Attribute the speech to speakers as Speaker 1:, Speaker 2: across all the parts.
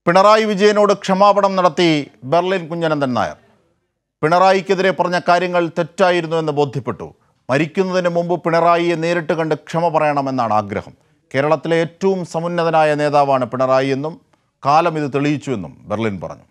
Speaker 1: പിണറായി വിജയനോട് ക്ഷമാപണം നടത്തി ബെർലിൻ കുഞ്ഞനന്ദൻ നായർ പിണറായിക്കെതിരെ പറഞ്ഞ കാര്യങ്ങൾ തെറ്റായിരുന്നു എന്ന് ബോധ്യപ്പെട്ടു മരിക്കുന്നതിന് മുമ്പ് പിണറായിയെ നേരിട്ട് കണ്ട് ക്ഷമ പറയണമെന്നാണ് ആഗ്രഹം കേരളത്തിലെ ഏറ്റവും സമുന്നതനായ നേതാവാണ് പിണറായി എന്നും കാലം ഇത് തെളിയിച്ചുവെന്നും ബെർലിൻ പറഞ്ഞു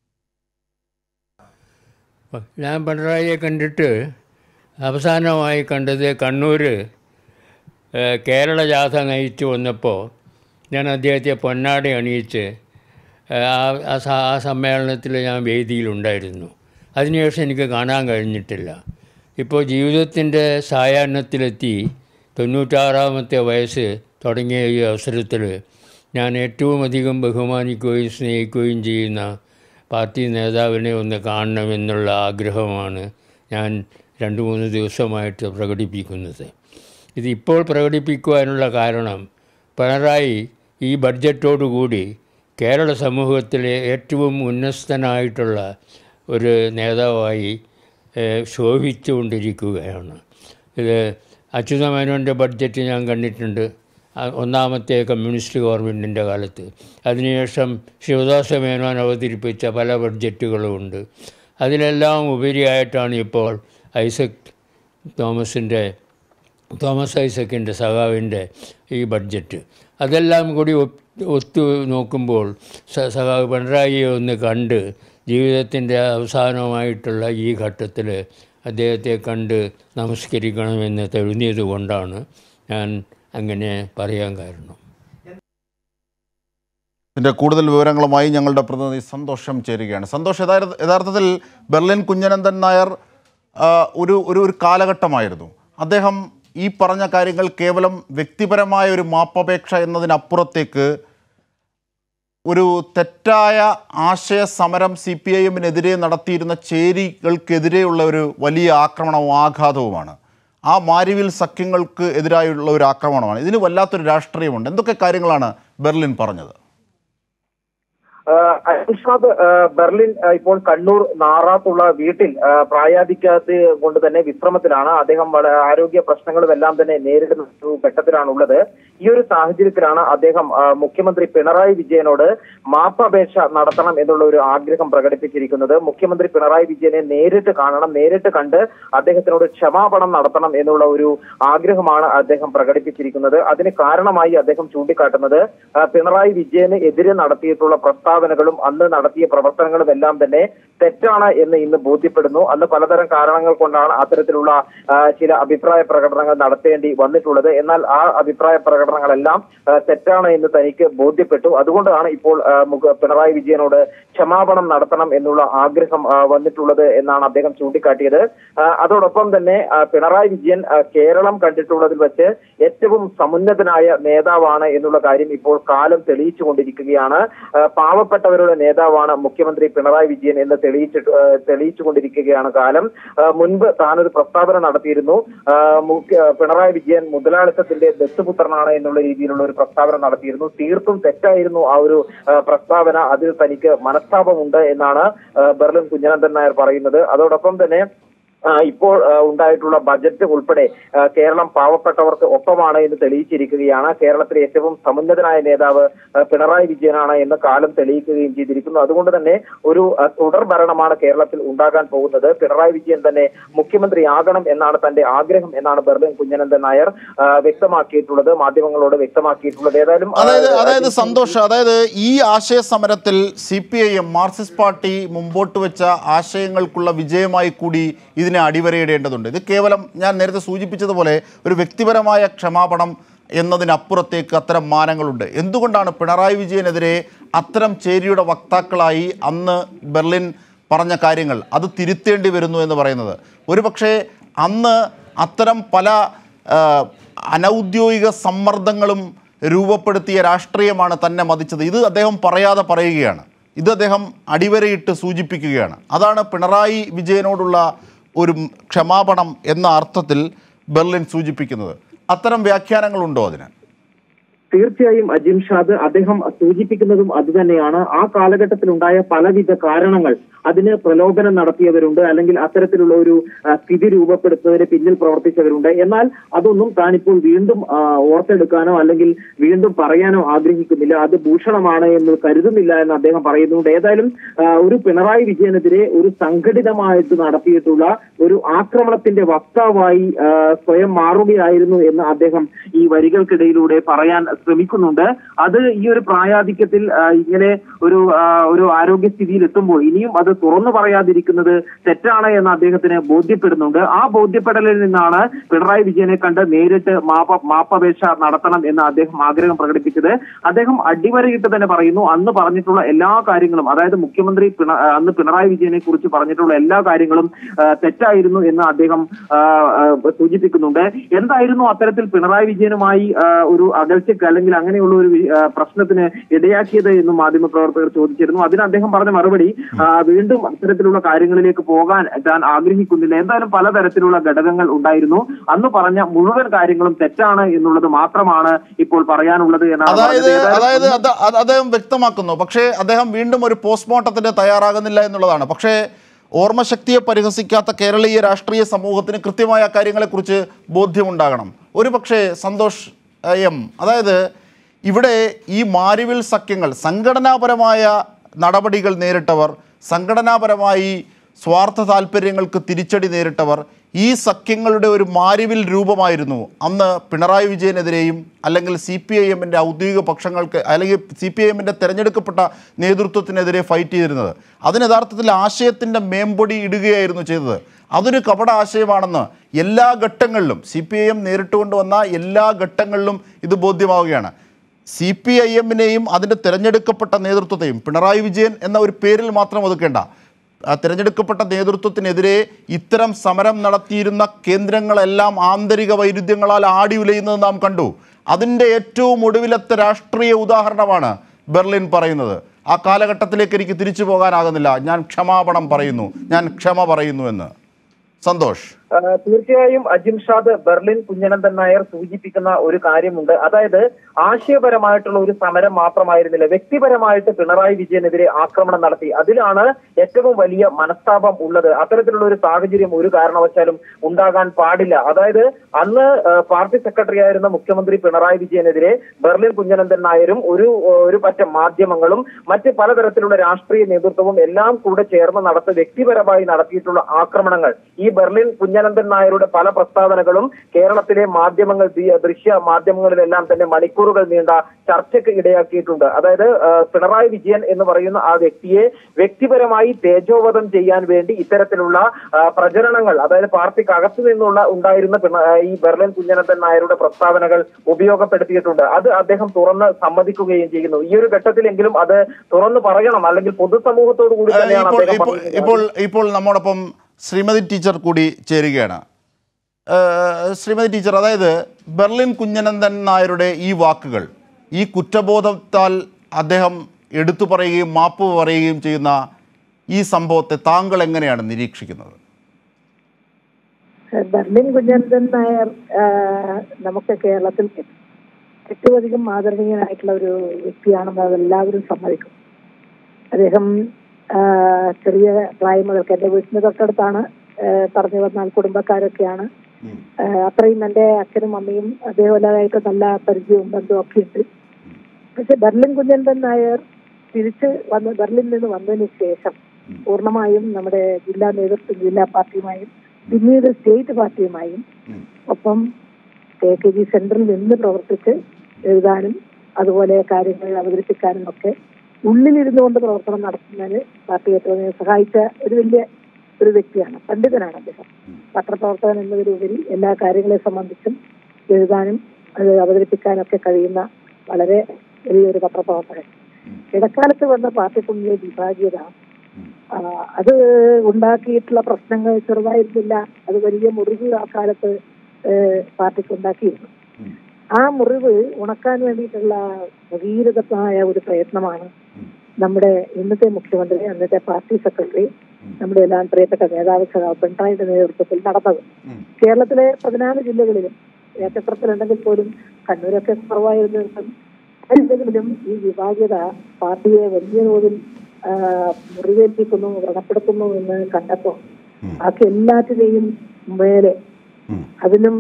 Speaker 2: ഞാൻ പിണറായിയെ കണ്ടിട്ട് അവസാനമായി കണ്ടത് കണ്ണൂർ ഏഹ്, കേരള ജാഥ നയിച്ചു വന്നപ്പോൾ ഞാൻ അദ്ദേഹത്തെ പൊന്നാടി അണിയിച്ച് ഏഹ്, ആ ആ സ- ആ സമ്മേളനത്തിൽ ഞാൻ വേദിയിലുണ്ടായിരുന്നു അതിനുശേഷം എനിക്ക് കാണാൻ കഴിഞ്ഞിട്ടില്ല ഇപ്പോൾ ജീവിതത്തിൻ്റെ സായാഹ്നത്തിലെത്തി തൊണ്ണൂറ്റാറാമത്തെ വയസ്സ് തുടങ്ങിയ ഈ അവസരത്തിൽ ഞാൻ ഏറ്റവും അധികം ബഹുമാനിക്കുകയും സ്നേഹിക്കുകയും ചെയ്യുന്ന പാർട്ടി നേതാവിനെ ഒന്ന് കാണണമെന്നുള്ള ആഗ്രഹമാണ് ഞാൻ രണ്ട് മൂന്ന് ദിവസമായിട്ട് പ്രകടിപ്പിക്കുന്നത് ഇതിപ്പോൾ പ്രകടിപ്പിക്കുവാനുള്ള കാരണം പിണറായി ഈ ബഡ്ജറ്റോടുകൂടി കേരള സമൂഹത്തിലെ ഏറ്റവും ഉന്നതനായിട്ടുള്ള ഒരു നേതാവായി ഏഹ്, ശോഭിച്ചുകൊണ്ടിരിക്കുകയാണ് ഇത് അച്യുതമേനോൻ്റെ ബഡ്ജറ്റ് ഞാൻ കണ്ടിട്ടുണ്ട് ആ ഒന്നാമത്തെ കമ്മ്യൂണിസ്റ്റ് ഗവൺമെൻറ്റിൻ്റെ കാലത്ത് അതിനുശേഷം ശിവദാസ മേനോൻ അവതരിപ്പിച്ച പല ബഡ്ജറ്റുകളുമുണ്ട് അതിലെല്ലാം ഉപരിയായിട്ടാണ് ഇപ്പോൾ ഐസക് തോമസിൻ്റെ തോമസ് ഐസക്കിൻ്റെ സഖാവിൻ്റെ ഈ ബഡ്ജറ്റ് അതെല്ലാം കൂടി ഒത്ത് ഒത്തു നോക്കുമ്പോൾ സ- സഖാവ് പിണറായിയെ ഒന്ന് കണ്ട് ജീവിതത്തിൻ്റെ അവസാനമായിട്ടുള്ള ഈ ഘട്ടത്തിൽ അദ്ദേഹത്തെ കണ്ട് നമസ്കരിക്കണമെന്ന് തെളിഞ്ഞത് കൊണ്ടാണ് ഞാൻ അങ്ങനെ പറയാൻ കാരണം
Speaker 1: ഇതിൻ്റെ കൂടുതൽ വിവരങ്ങളുമായി ഞങ്ങളുടെ പ്രതിനിധി സന്തോഷം ചേരുകയാണ് സന്തോഷ് യഥാർത്ഥ യഥാർത്ഥത്തിൽ ബെർലിൻ കുഞ്ഞനന്ദൻ നായർ ആ, ഒരു ഒരു ഒരു കാലഘട്ടമായിരുന്നു അദ്ദേഹം ഈ പറഞ്ഞ കാര്യങ്ങൾ കേവലം വ്യക്തിപരമായ ഒരു മാപ്പപേക്ഷ എന്നതിനപ്പുറത്തേക്ക് ഒരു തെറ്റായ ആശയ സമരം സി പി ഐ എമ്മിനെതിരെ നടത്തിയിരുന്ന ചേരികൾക്കെതിരെയുള്ള ഒരു വലിയ ആക്രമണവും ആഘാതവുമാണ് ആ മാരിവിൽ സഖ്യങ്ങൾക്ക് എതിരായുള്ള ഒരു ആക്രമണമാണ് ഇതിന് വല്ലാത്തൊരു രാഷ്ട്രീയമുണ്ട് എന്തൊക്കെ കാര്യങ്ങളാണ് ബെർലിൻ പറഞ്ഞത്
Speaker 3: അൻഷാദ് ബെർലിൻ ആ, ഇപ്പോൾ കണ്ണൂർ നാറാത്തുള്ള വീട്ടിൽ ആ, പ്രായാധിക്യത്തെ കൊണ്ട് തന്നെ വിശ്രമത്തിലാണ് അദ്ദേഹം വള- ആരോഗ്യ പ്രശ്നങ്ങളും എല്ലാം തന്നെ നേരിടുന്ന ഒരു ഘട്ടത്തിലാണുള്ളത് ഈ ഒരു സാഹചര്യത്തിലാണ് അദ്ദേഹം ആ, മുഖ്യമന്ത്രി പിണറായി വിജയനോട് മാപ്പപേക്ഷ നടത്തണം എന്നുള്ള ഒരു ആഗ്രഹം പ്രകടിപ്പിച്ചിരിക്കുന്നത് മുഖ്യമന്ത്രി പിണറായി വിജയനെ നേരിട്ട് കാണണം നേരിട്ട് കണ്ട് അദ്ദേഹത്തിനോട് ക്ഷമാപണം നടത്തണം എന്നുള്ള ഒരു ആഗ്രഹമാണ് അദ്ദേഹം പ്രകടിപ്പിച്ചിരിക്കുന്നത് അതിന് കാരണമായി അദ്ദേഹം ചൂണ്ടിക്കാട്ടുന്നത് ആ, പിണറായി വിജയന് എതിരെ നടത്തിയിട്ടുള്ള പ്രസ്താവനകളും അന്ന് നടത്തിയ പ്രവർത്തനങ്ങളും എല്ലാം തന്നെ തെറ്റാണ് എന്ന് ഇന്ന് ബോധ്യപ്പെടുന്നു അന്ന് പലതരം കാരണങ്ങൾ കൊണ്ടാണ് അത്തരത്തിലുള്ള ആ, ചില അഭിപ്രായ പ്രകടനങ്ങൾ നടത്തേണ്ടി വന്നിട്ടുള്ളത് എന്നാൽ ആ അഭിപ്രായ പ്രകടനങ്ങളെല്ലാം ആ, തെറ്റാണ് എന്ന് തനിക്ക് ബോധ്യപ്പെട്ടു അതുകൊണ്ടാണ് ഇപ്പോൾ ആ, മുഖ- പിണറായി വിജയനോട് ക്ഷമാപണം നടത്തണം എന്നുള്ള ആഗ്രഹം ആ, വന്നിട്ടുള്ളത് എന്നാണ് അദ്ദേഹം ചൂണ്ടിക്കാട്ടിയത് ആ, അതോടൊപ്പം തന്നെ ആ, പിണറായി വിജയൻ ആ, കേരളം കണ്ടിട്ടുള്ളതിൽ വെച്ച് ഏറ്റവും സമുന്നതനായ നേതാവാണ് എന്നുള്ള കാര്യം ഇപ്പോൾ കാലം തെളിയിച്ചുകൊണ്ടിരിക്കുകയാണ് ആ, പാവപ്പെട്ടവരുടെ നേതാവാണ് മുഖ്യമന്ത്രി പിണറായി വിജയൻ എന്ന് തെളിയിച്ചിട്ട് ആ, തെളിയിച്ചുകൊണ്ടിരിക്കുകയാണ് കാലം ആ, മുൻപ് താനൊരു പ്രസ്താവന നടത്തിയിരുന്നു ആ, മുഖ്യ- പിണറായി വിജയൻ മുതലാളിത്തത്തിന്റെ ദത്തുപുത്രനാണ് എന്നുള്ള രീതിയിലുള്ള ഒരു പ്രസ്താവന നടത്തിയിരുന്നു തീർത്തും തെറ്റായിരുന്നു ആ ഒരു ആ, പ്രസ്താവന അതിൽ തനിക്ക് മനസ്താപമുണ്ട് എന്നാണ് ആ, ബെർലിൻ കുഞ്ഞനന്ദൻ നായർ പറയുന്നത് അതോടൊപ്പം തന്നെ ആ, ഇപ്പോൾ ആ, ഉണ്ടായിട്ടുള്ള ബജറ്റ് ഉൾപ്പെടെ ആ, കേരളം പാവപ്പെട്ടവർക്ക് ഒപ്പമാണ് എന്ന് തെളിയിച്ചിരിക്കുകയാണ് കേരളത്തിലെ ഏറ്റവും സമുന്നതനായ നേതാവ് ആ, പിണറായി വിജയനാണ് എന്ന് കാലം തെളിയിക്കുകയും ചെയ്തിരിക്കുന്നു അതുകൊണ്ട് തന്നെ ഒരു ആ, തുടർ ഭരണമാണ് കേരളത്തിൽ ഉണ്ടാകാൻ പോകുന്നത് പിണറായി വിജയൻ തന്നെ മുഖ്യമന്ത്രിയാകണം എന്നാണ് തന്റെ ആഗ്രഹം എന്നാണ് ബെർലിൻ കുഞ്ഞനന്ദൻ നായർ ആ, വ്യക്തമാക്കിയിട്ടുള്ളത് മാധ്യമങ്ങളോട് വ്യക്തമാക്കിയിട്ടുള്ളത് ഏതായാലും ആ,
Speaker 1: അതായത് അതായത് സന്തോഷ് അതായത് ഈ ആശയ സമരത്തിൽ C P I M Marxist party മുമ്പോട്ട് വെച്ച ആശയങ്ങൾക്കുള്ള വിജയമായി കൂടി ഇതിനെ അടിവരയിടേണ്ടതുണ്ട് ഇത് കേവലം ഞാൻ നേരത്തെ സൂചിപ്പിച്ചതുപോലെ ഒരു വ്യക്തിപരമായ ക്ഷമാപണം എന്നതിനപ്പുറത്തേക്ക് അത്തരം മാനങ്ങളുണ്ട് എന്തുകൊണ്ടാണ് പിണറായി വിജയനെതിരെ അത്തരം ചേരിയുടെ വക്താക്കളായി അന്ന് ബെർലിൻ പറഞ്ഞ കാര്യങ്ങൾ അത് തിരുത്തേണ്ടി വരുന്നു എന്ന് പറയുന്നത് ഒരുപക്ഷെ അന്ന് അത്തരം പല ആ, അനൗദ്യോഗിക സമ്മർദ്ദങ്ങളും രൂപപ്പെടുത്തിയ രാഷ്ട്രീയമാണ് തന്നെ മതിച്ചത് ഇത് അദ്ദേഹം പറയാതെ പറയുകയാണ് ഇത് അദ്ദേഹം അടിവരയിട്ട് സൂചിപ്പിക്കുകയാണ് അതാണ് പിണറായി വിജയനോടുള്ള ഒരു ക്ഷമാപണം എന്ന അർത്ഥത്തിൽ ബെർലിൻ സൂചിപ്പിക്കുന്നത് അത്തരം വ്യാഖ്യാനങ്ങളുണ്ടോ അതിന്
Speaker 3: തീർച്ചയായും അജിം ഷാദ് അദ്ദേഹം സൂചിപ്പിക്കുന്നതും അതുതന്നെയാണ് ആ കാലഘട്ടത്തിലുണ്ടായ പലവിധ കാരണങ്ങൾ അതിന് പ്രലോഭനം നടത്തിയവരുണ്ട് അല്ലെങ്കിൽ അത്തരത്തിലുള്ള ഒരു ആ, സ്ഥിതി രൂപപ്പെടുത്തുന്നതിന് പിന്നിൽ പ്രവർത്തിച്ചവരുണ്ട് എന്നാൽ അതൊന്നും താനിപ്പോൾ വീണ്ടും ആ, ഓർത്തെടുക്കാനോ അല്ലെങ്കിൽ വീണ്ടും പറയാനോ ആഗ്രഹിക്കുന്നില്ല അത് ഭൂഷണമാണ് എന്ന് കരുതുന്നില്ല എന്ന് അദ്ദേഹം പറയുന്നുണ്ട് ഏതായാലും ആ, ഒരു പിണറായി വിജയനെതിരെ ഒരു സംഘടിതമായിട്ട് നടത്തിയിട്ടുള്ള ഒരു ആക്രമണത്തിന്റെ വക്താവായി ആ, സ്വയം മാറുകയായിരുന്നു എന്ന് അദ്ദേഹം ഈ വരികൾക്കിടയിലൂടെ പറയാൻ ശ്രമിക്കുന്നുണ്ട് അത് ഈ ഒരു പ്രായാധിക്യത്തിൽ ആ, ഇങ്ങനെ ഒരു ആ, ഒരു ആരോഗ്യസ്ഥിതിയിൽ എത്തുമ്പോൾ ഇനിയും അത് തുറന്നു പറയാതിരിക്കുന്നത് തെറ്റാണ് എന്ന് അദ്ദേഹത്തിന് ബോധ്യപ്പെടുന്നുണ്ട് ആ ബോധ്യപ്പെടലിൽ നിന്നാണ് പിണറായി വിജയനെ കണ്ട് നേരിട്ട് മാപ്പ മാപ്പപേക്ഷ നടത്തണം എന്ന് അദ്ദേഹം ആഗ്രഹം പ്രകടിപ്പിച്ചത് അദ്ദേഹം അടിവരയിട്ട് തന്നെ പറയുന്നു അന്ന് പറഞ്ഞിട്ടുള്ള എല്ലാ കാര്യങ്ങളും അതായത് മുഖ്യമന്ത്രി പിണ- ആ, അന്ന് പിണറായി വിജയനെ കുറിച്ച് പറഞ്ഞിട്ടുള്ള എല്ലാ കാര്യങ്ങളും ആ, തെറ്റായിരുന്നു എന്ന് അദ്ദേഹം ആ, ആ, സൂചിപ്പിക്കുന്നുണ്ട് എന്തായിരുന്നു അത്തരത്തിൽ പിണറായി വിജയനുമായി ആ, ഒരു അകൽച്ചയ്ക്ക് അല്ലെങ്കിൽ അങ്ങനെയുള്ള ഒരു വി- ആ, പ്രശ്നത്തിന് ഇടയാക്കിയത് എന്നും മാധ്യമപ്രവർത്തകർ ചോദിച്ചിരുന്നു അതിന് അദ്ദേഹം പറഞ്ഞ മറുപടി ആ, വീണ്ടും അത്തരത്തിലുള്ള കാര്യങ്ങളിലേക്ക് പോകാൻ താൻ ആഗ്രഹിക്കുന്നില്ല എന്തായാലും പലതരത്തിലുള്ള ഘടകങ്ങൾ ഉണ്ടായിരുന്നു അന്ന് പറഞ്ഞ മുഴുവൻ കാര്യങ്ങളും തെറ്റാണ് എന്നുള്ളത് മാത്രമാണ് ഇപ്പോൾ പറയാനുള്ളത് എന്നാണ്
Speaker 1: അതായത്
Speaker 3: പറഞ്ഞത്. ഏതായാലും
Speaker 1: അതായത് അത് അത് അദ്ദേഹം വ്യക്തമാക്കുന്നു പക്ഷേ അദ്ദേഹം വീണ്ടും ഒരു പോസ്റ്റ്മോർട്ടത്തിന് തയ്യാറാകുന്നില്ല എന്നുള്ളതാണ് പക്ഷേ ഓർമ്മശക്തിയെ പരിഹസിക്കാത്ത കേരളീയ രാഷ്ട്രീയ സമൂഹത്തിന് കൃത്യമായ കാര്യങ്ങളെക്കുറിച്ച് ബോധ്യമുണ്ടാകണം ഒരു പക്ഷേ സന്തോഷ് ഏഹ്, എം അതായത് ഇവിടെ ഈ മാരിവിൽ സഖ്യങ്ങൾ സംഘടനാപരമായ നടപടികൾ നേരിട്ടവർ സംഘടനാപരമായി സ്വാർത്ഥ താല്പര്യങ്ങൾക്ക് തിരിച്ചടി നേരിട്ടവർ ഈ സഖ്യങ്ങളുടെ ഒരു മാരിവിൽ രൂപമായിരുന്നു അന്ന് പിണറായി വിജയനെതിരെയും അല്ലെങ്കിൽ സി പി ഐ എമ്മിൻ്റെ ഔദ്യോഗിക പക്ഷങ്ങൾക്ക് അല്ലെങ്കിൽ സി പി ഐ എമ്മിൻ്റെ തിരഞ്ഞെടുക്കപ്പെട്ട നേതൃത്വത്തിനെതിരെ ഫൈറ്റ് ചെയ്തിരുന്നത് അതിന് യഥാർത്ഥത്തിൽ ആശയത്തിൻ്റെ മേമ്പൊടി ഇടുകയായിരുന്നു ചെയ്തത് അതൊരു കപട ആശയമാണെന്ന് എല്ലാ ഘട്ടങ്ങളിലും സി പി ഐ എം നേരിട്ടുകൊണ്ടുവന്ന എല്ലാ ഘട്ടങ്ങളിലും ഇത് ബോധ്യമാവുകയാണ് സി പി ഐ എമ്മിനെയും അതിൻ്റെ തിരഞ്ഞെടുക്കപ്പെട്ട നേതൃത്വത്തെയും പിണറായി വിജയൻ എന്ന ഒരു പേരിൽ മാത്രം ഒതുക്കേണ്ട ആ തിരഞ്ഞെടുക്കപ്പെട്ട നേതൃത്വത്തിനെതിരെ ഇത്തരം സമരം നടത്തിയിരുന്ന കേന്ദ്രങ്ങളെല്ലാം ആന്തരിക വൈരുദ്ധ്യങ്ങളാൽ ആടി ഉലയുന്നത് നാം കണ്ടു അതിൻ്റെ ഏറ്റവും ഒടുവിലത്തെ രാഷ്ട്രീയ ഉദാഹരണമാണ് ബെർലിൻ പറയുന്നത് ആ കാലഘട്ടത്തിലേക്ക് എനിക്ക് തിരിച്ചു പോകാനാകുന്നില്ല ഞാൻ ക്ഷമാപണം പറയുന്നു ഞാൻ ക്ഷമ പറയുന്നു എന്ന് സന്തോഷ്
Speaker 3: ആ, തീർച്ചയായും അജിം ഷാദ് ബെർലിൻ കുഞ്ഞനന്ദൻ നായർ സൂചിപ്പിക്കുന്ന ഒരു കാര്യമുണ്ട് അതായത് ആശയപരമായിട്ടുള്ള ഒരു സമരം മാത്രമായിരുന്നില്ല വ്യക്തിപരമായിട്ട് പിണറായി വിജയനെതിരെ ആക്രമണം നടത്തി അതിലാണ് ഏറ്റവും വലിയ മനസ്താപം ഉള്ളത് അത്തരത്തിലുള്ള ഒരു സാഹചര്യം ഒരു കാരണവശാലും ഉണ്ടാകാൻ പാടില്ല അതായത് അന്ന് ആ, പാർട്ടി സെക്രട്ടറി ആയിരുന്ന മുഖ്യമന്ത്രി പിണറായി വിജയനെതിരെ ബെർലിൻ കുഞ്ഞനന്ദൻ നായരും ഒരു ഒരു പറ്റം മാധ്യമങ്ങളും മറ്റ് പലതരത്തിലുള്ള രാഷ്ട്രീയ നേതൃത്വവും എല്ലാം കൂടെ ചേർന്ന് നടത്തി വ്യക്തിപരമായി നടത്തിയിട്ടുള്ള ആക്രമണങ്ങൾ ഈ ബെർലിൻ കുഞ്ഞനന്ദൻ നായരുടെ പല പ്രസ്താവനകളും കേരളത്തിലെ മാധ്യമങ്ങൾ ദി- ദൃശ്യ മാധ്യമങ്ങളിലെല്ലാം തന്നെ മണിക്കൂറുകൾ നീണ്ട ചർച്ചയ്ക്ക് ഇടയാക്കിയിട്ടുണ്ട് അതായത് ആ, പിണറായി വിജയൻ എന്ന് പറയുന്ന ആ വ്യക്തിയെ വ്യക്തിപരമായി തേജോവധം ചെയ്യാൻ വേണ്ടി ഇത്തരത്തിലുള്ള ആ, പ്രചരണങ്ങൾ അതായത് പാർട്ടിക്ക് അകത്തു നിന്നുള്ള ഉണ്ടായിരുന്ന പിണ- ആ, ഈ ബെർലിൻ കുഞ്ഞനന്ദൻ നായരുടെ പ്രസ്താവനകൾ ഉപയോഗപ്പെടുത്തിയിട്ടുണ്ട് അത് അദ്ദേഹം തുറന്ന് സമ്മതിക്കുകയും ചെയ്യുന്നു ഈ ഒരു ഘട്ടത്തിലെങ്കിലും അത് തുറന്നു പറയണം അല്ലെങ്കിൽ പൊതുസമൂഹത്തോടു കൂടി
Speaker 1: ഏഹ്
Speaker 3: തന്നെയാണ്
Speaker 1: ഇപ്പോൾ
Speaker 3: അദ്ദേഹം
Speaker 1: ഇപ്പോൾ
Speaker 3: പറയുന്നത്.
Speaker 1: ഇപ്പോൾ ഇപ്പോൾ നമ്മോടൊപ്പം ശ്രീമതി ടീച്ചർ കൂടി ചേരുകയാണ് ഏഹ് ശ്രീമതി ടീച്ചർ അതായത് ബെർലിൻ കുഞ്ഞനന്ദൻ നായരുടെ ഈ വാക്കുകൾ ഈ കുറ്റബോധത്താൽ അദ്ദേഹം എടുത്തു പറയുകയും മാപ്പ് പറയുകയും ചെയ്യുന്ന ഈ സംഭവത്തെ താങ്കൾ എങ്ങനെയാണ് നിരീക്ഷിക്കുന്നത്
Speaker 4: ബർലിൻ കുഞ്ഞനന്ദൻ നായർ ആ, നമുക്ക് കേരളത്തിൽ ഏറ്റവും അധികം ആദരണീയനായിട്ടുള്ള ഒരു വ്യക്തിയാണെന്ന് അതെല്ലാവരും സമ്മതിക്കും അദ്ദേഹം ആ, ചെറിയ പ്രായം മുതൽക്ക് എന്റെ വീട്ടിന് തൊട്ടടുത്താണ് ആ, പറഞ്ഞു വന്നാൽ കുടുംബക്കാരൊക്കെയാണ് ആ, അത്രയും എൻ്റെ അച്ഛനും അമ്മയും അതേപോലെയായിട്ട് നല്ല പരിചയവും ബന്ധവും ഒക്കെ ഉണ്ട് പക്ഷെ ബെർലിൻ കുഞ്ഞനന്ദൻ നായർ തിരിച്ച് വന്ന് ബെർലിനിൽ നിന്ന് വന്നതിന് ശേഷം പൂർണ്ണമായും നമ്മുടെ ജില്ലാ നേതൃത്വം ജില്ലാ പാർട്ടിയുമായും പിന്നീട് സ്റ്റേറ്റ് പാർട്ടിയുമായും ഒപ്പം കെ കെ ജി സെന്ററിൽ നിന്ന് പ്രവർത്തിച്ച് എഴുതാനും അതുപോലെ കാര്യങ്ങൾ അവതരിപ്പിക്കാനും ഒക്കെ ഉള്ളിലിരുന്നു കൊണ്ട് പ്രവർത്തനം നടത്തുന്നതിന് പാർട്ടി ഏറ്റവും സഹായിച്ച ഒരു വലിയ ഒരു വ്യക്തിയാണ് പണ്ഡിതനാണ് അദ്ദേഹം പത്രപ്രവർത്തകൻ എന്നതിലുപരി എല്ലാ കാര്യങ്ങളെ സംബന്ധിച്ചും എഴുതാനും അത് അവതരിപ്പിക്കാനൊക്കെ കഴിയുന്ന വളരെ വലിയൊരു പത്രപ്രവർത്തകൻ ഇടക്കാലത്ത് വന്ന പാർട്ടിക്കുള്ളിലെ വിഭാഗീയത ആ, അത് ഉണ്ടാക്കിയിട്ടുള്ള പ്രശ്നങ്ങൾ ചെറുതായിരുന്നില്ല അത് വലിയ മുറിവ് ആ കാലത്ത് ഏഹ്, പാർട്ടിക്ക് ഉണ്ടാക്കിയിരുന്നു ആ മുറിവ് ഉണക്കാൻ വേണ്ടിയിട്ടുള്ള ഭഗീരഥമായ ഒരു പ്രയത്നമാണ് നമ്മുടെ ഇന്നത്തെ മുഖ്യമന്ത്രി അന്നത്തെ പാർട്ടി സെക്രട്ടറി നമ്മുടെ എല്ലാം പ്രിയപ്പെട്ട നേതാവ് സഖാവ് പിണറായിയുടെ നേതൃത്വത്തിൽ നടന്നത് കേരളത്തിലെ പതിനാല് ജില്ലകളിലും ഏറ്റക്കുറച്ചിലുണ്ടെങ്കിൽ പോലും കണ്ണൂരൊക്കെ കുറവായിരുന്നു എന്തെങ്കിലും ഈ വിഭാഗ്യത പാർട്ടിയെ വലിയ തോതിൽ ആ, മുറിവേൽപ്പിക്കുന്നു വ്രണപ്പെടുത്തുന്നു എന്ന് കണ്ടപ്പോ ബാക്കി എല്ലാറ്റിനെയും മേലെ
Speaker 1: ഉം.
Speaker 4: അതിനും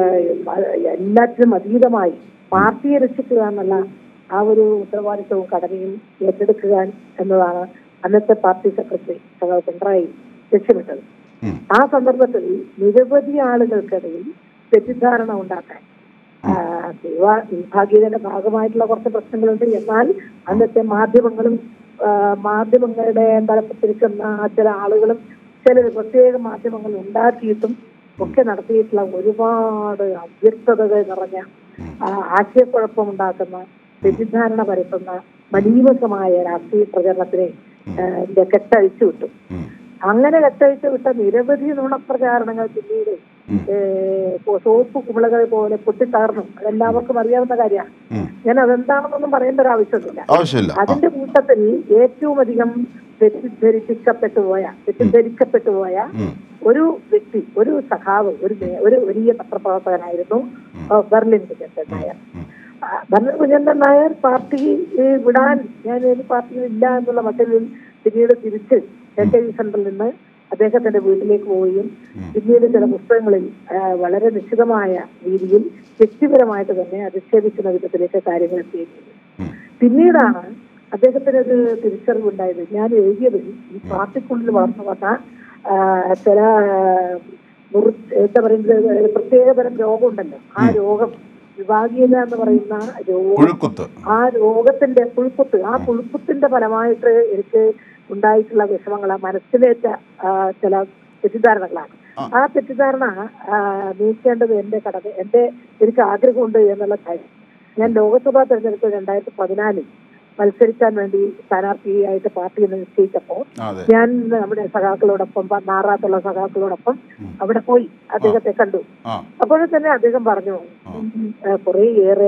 Speaker 4: ആ, എല്ലാറ്റിനും അതീതമായി പാർട്ടിയെ രക്ഷിക്കുക എന്നുള്ള ആ ഒരു ഉത്തരവാദിത്വവും കടമയും ഏറ്റെടുക്കുക എന്നതാണ് അന്നത്തെ പാർട്ടി സെക്രട്ടറി സഖാവ് പിണറായി ലക്ഷ്യമിട്ടത്
Speaker 1: ഉം.
Speaker 4: ആ സന്ദർഭത്തിൽ നിരവധി ആളുകൾക്കിടയിൽ തെറ്റിദ്ധാരണ ഉണ്ടാക്കാൻ ആ, വിവാ- വിഭാഗീയതയുടെ ഭാഗമായിട്ടുള്ള കുറച്ച് പ്രശ്നങ്ങളുണ്ട് എന്നാൽ അന്നത്തെ മാധ്യമങ്ങളും ആ, മാധ്യമങ്ങളുടെ തലപ്പത്തിരിക്കുന്ന ചില ആളുകളും ചില പ്രത്യേക മാധ്യമങ്ങൾ ഉണ്ടാക്കിയിട്ടും ഒക്കെ നടത്തിയിട്ടുള്ള ഒരുപാട് അവ്യക്തതകൾ നിറഞ്ഞ ആ, ആശയക്കുഴപ്പം ഉണ്ടാക്കുന്ന തെറ്റിദ്ധാരണ പരത്തുന്ന മലീമസമായ രാഷ്ട്രീയ പ്രചരണത്തിനെ ആ, ഇതിന്റെ കെട്ടഴിച്ചു വിട്ടു
Speaker 1: ഉം.
Speaker 4: അങ്ങനെ കെട്ടഴിച്ചു വിട്ട നിരവധി നുണപ്രചാരണങ്ങൾ പിന്നീട് ഏഹ്, സോപ്പ് കുമിളകൾ പോലെ പൊട്ടിത്തകർന്നു അതെല്ലാവർക്കും അറിയാവുന്ന കാര്യമാണ്
Speaker 1: ഉം.
Speaker 4: ഞാൻ അതെന്താണെന്നൊന്നും പറയേണ്ട ഒരു ആവശ്യമൊന്നുമില്ല
Speaker 1: ആവശ്യമില്ല ആ.
Speaker 4: അതിന്റെ കൂട്ടത്തിൽ ഏറ്റവും അധികം തെറ്റിദ്ധരിപ്പിക്കപ്പെട്ടു പോയ തെറ്റിദ്ധരിക്കപ്പെട്ടു പോയ
Speaker 1: ഉം.
Speaker 4: ഒരു വ്യക്തി ഒരു സഖാവ് ഒരു നേ- ഒരു വലിയ പത്രപ്രവർത്തകനായിരുന്നു ആ, ബെർലിൻ കുഞ്ഞന്തൻ നായർ ആ, ബെർലിൻ കുഞ്ഞന്തൻ നായർ പാർട്ടി ഏ, വിടാൻ ഞാൻ ഒരു പാർട്ടിയിൽ ഇല്ല എന്നുള്ള മട്ടിൽ പിന്നീട് തിരിച്ച് എ കെ വി സെന്ററിൽ നിന്ന് അദ്ദേഹത്തിന്റെ വീട്ടിലേക്ക് പോവുകയും പിന്നീട് ചില പുസ്തകങ്ങളിൽ ആ, വളരെ നിശ്ചിതമായ രീതിയിൽ വ്യക്തിപരമായിട്ട് തന്നെ അധിക്ഷേപിക്കുന്ന വിധത്തിലേക്ക് കാര്യങ്ങൾ എത്തുകയും ചെയ്തു
Speaker 1: ഉം.
Speaker 4: പിന്നീടാണ് അദ്ദേഹത്തിന് ഒരു തിരിച്ചറിവുണ്ടായത് ഞാൻ എഴുതിയത് ഈ പാർട്ടിക്കുള്ളിൽ വളർന്നു വന്ന ആ, ചില ആ, മുറി- എന്താ പറയുന്നത് ഒരു പ്രത്യേകതരം രോഗമുണ്ടല്ലോ ആ രോഗം വിഭാഗീയത എന്ന് പറയുന്ന രോഗം
Speaker 1: പുഴുക്കുത്ത്
Speaker 4: ആ രോഗത്തിന്റെ പുഴുക്കുത്ത് ആ പുഴുക്കുത്തിന്റെ ഫലമായിട്ട് എനിക്ക് ഉണ്ടായിട്ടുള്ള വിഷമങ്ങൾ ആ മനസ്സിലേറ്റ ആ, ചില തെറ്റിദ്ധാരണകളാണ് ആ തെറ്റിദ്ധാരണ ആ, നീക്കേണ്ടത് എന്റെ കടമ എന്റെ എനിക്ക് ആഗ്രഹമുണ്ട് എന്നുള്ള കാര്യം ഞാൻ ലോക്സഭാ തെരഞ്ഞെടുപ്പ് രണ്ടായിരത്തി പതിനാലിൽ മത്സരിക്കാൻ വേണ്ടി സ്ഥാനാർത്ഥിയായിട്ട് പാർട്ടിയിൽ നിന്ന് നിശ്ചയിച്ചപ്പോ
Speaker 1: അതെ
Speaker 4: ഞാൻ നമ്മുടെ സഖാക്കളോടൊപ്പം പ- നാറാത്തുള്ള സഖാക്കളോടൊപ്പം അവിടെ പോയി അദ്ദേഹത്തെ കണ്ടു
Speaker 1: ആ
Speaker 4: അപ്പോഴും തന്നെ അദ്ദേഹം പറഞ്ഞു കുറെ ഏറെ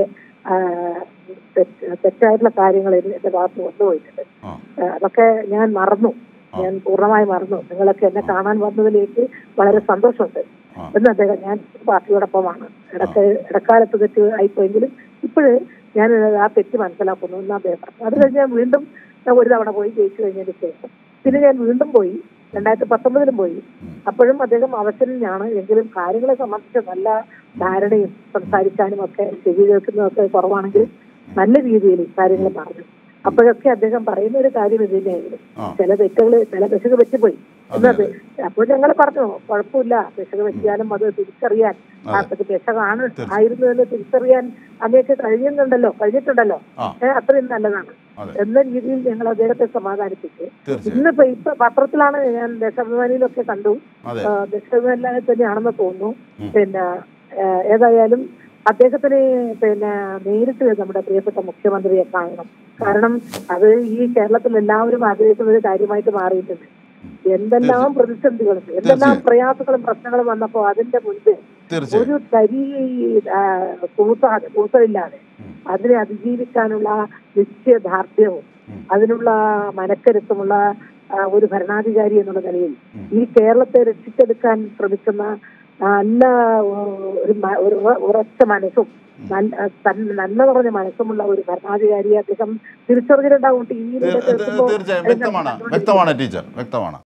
Speaker 4: തെറ്റായിട്ടുള്ള കാര്യങ്ങൾ എന്റെ ഭാഗത്ത് വന്നുപോയിട്ടുണ്ട്
Speaker 1: ആ
Speaker 4: ആ, അതൊക്കെ ഞാൻ മറന്നു ഞാൻ പൂർണ്ണമായി മറന്നു നിങ്ങളൊക്കെ എന്നെ കാണാൻ വന്നതിലേക്ക് വളരെ സന്തോഷമുണ്ട്
Speaker 1: ആ.
Speaker 4: എന്ന് അദ്ദേഹം ഞാൻ പാർട്ടിയോടൊപ്പമാണ് ഇടക്ക് ഇടക്കാലത്ത് തെറ്റ് ആയിപ്പോയെങ്കിലും ഇപ്പോഴ് ഞാൻ ആ തെറ്റ് മനസ്സിലാക്കുന്നു എന്ന് അദ്ദേഹം പറഞ്ഞു അത് കഴിഞ്ഞ് ഞാൻ വീണ്ടും ഞാൻ ഒരു തവണ പോയി ജയിച്ചു കഴിഞ്ഞതിന് ശേഷം പിന്നെ ഞാൻ വീണ്ടും പോയി രണ്ടായിരത്തി പത്തൊമ്പതിലും പോയി അപ്പോഴും അദ്ദേഹം അവസരനാണ് എങ്കിലും കാര്യങ്ങളെ സംബന്ധിച്ച് നല്ല ധാരണയും സംസാരിക്കാനും ഒക്കെ ചെവി കേൾക്കുന്നതും ഒക്കെ കുറവാണെങ്കിലും നല്ല രീതിയിൽ കാര്യങ്ങൾ പറഞ്ഞു അപ്പോഴൊക്കെ അദ്ദേഹം പറയുന്ന ഒരു കാര്യം ഇത് തന്നെയായിരുന്നു
Speaker 1: ആ.
Speaker 4: ചില തെറ്റുകള് ചില പെശക് പറ്റിപ്പോയി എന്നത് അപ്പോൾ ഞങ്ങൾ പറഞ്ഞു കുഴപ്പമില്ല പെശക് പറ്റിയാലും അത് തിരിച്ചറിയാൻ ആ, അത് പെശകാണ് ആയിരുന്നു എന്ന് തിരിച്ചറിയാൻ അങ്ങേക്ക് കഴിയുന്നുണ്ടല്ലോ കഴിഞ്ഞിട്ടുണ്ടല്ലോ
Speaker 1: ആ.
Speaker 4: ഏഹ് അത്രയും നല്ലതാണ്
Speaker 1: അതെ.
Speaker 4: എന്ന രീതിയിൽ ഞങ്ങൾ അദ്ദേഹത്തെ സമാധാനിപ്പിച്ച്
Speaker 1: തീർച്ചയായും
Speaker 4: ഇന്നിപ്പോ ഇപ്പൊ പത്രത്തിലാണ് ഞാൻ ദേശാഭിമാനിയിലൊക്കെ കണ്ടു
Speaker 1: അതെ
Speaker 4: ആ, ദേശാഭിമാനിയിൽ തന്നെയാണെന്ന് തോന്നുന്നു പിന്നെ ആ, ഏതായാലും അദ്ദേഹത്തിന് പിന്നെ നേരിട്ട് നമ്മുടെ പ്രിയപ്പെട്ട മുഖ്യമന്ത്രിയെ കാണണം കാരണം അത് ഈ കേരളത്തിൽ എല്ലാവരും ആഗ്രഹിക്കുന്ന ഒരു കാര്യമായിട്ട് മാറിയിട്ടുണ്ട് എന്തെല്ലാം പ്രതിസന്ധികളും എന്തെല്ലാം പ്രയാസങ്ങളും പ്രശ്നങ്ങളും വന്നപ്പോ അതിന്റെ മുൻപിൽ
Speaker 1: തീർച്ചയായും
Speaker 4: ഒരു തരി ആ, കൂസാതെ കൂസലില്ലാതെ അതിനെ അതിജീവിക്കാനുള്ള നിശ്ചയദാർഢ്യവും അതിനുള്ള മനക്കരുത്തുമുള്ള ആ, ഒരു ഭരണാധികാരി എന്നുള്ള നിലയിൽ ഈ കേരളത്തെ രക്ഷിച്ചെടുക്കാൻ ശ്രമിക്കുന്ന നല്ല ഉ- ഒരു മ- ഒരു ഉറ- ഉറച്ച മനസ്സും നല്ല തൻ- നന്മ പറഞ്ഞ മനസ്സുമുള്ള ഒരു ഭരണാധികാരിയെ അദ്ദേഹം തിരിച്ചറിഞ്ഞിട്ടുണ്ടാവും ടി വിയിലൂടെ
Speaker 1: തീർ- തീർച്ചയായും വ്യക്തമാണ് വ്യക്തമാണ് ടീച്ചർ വ്യക്തമാണ്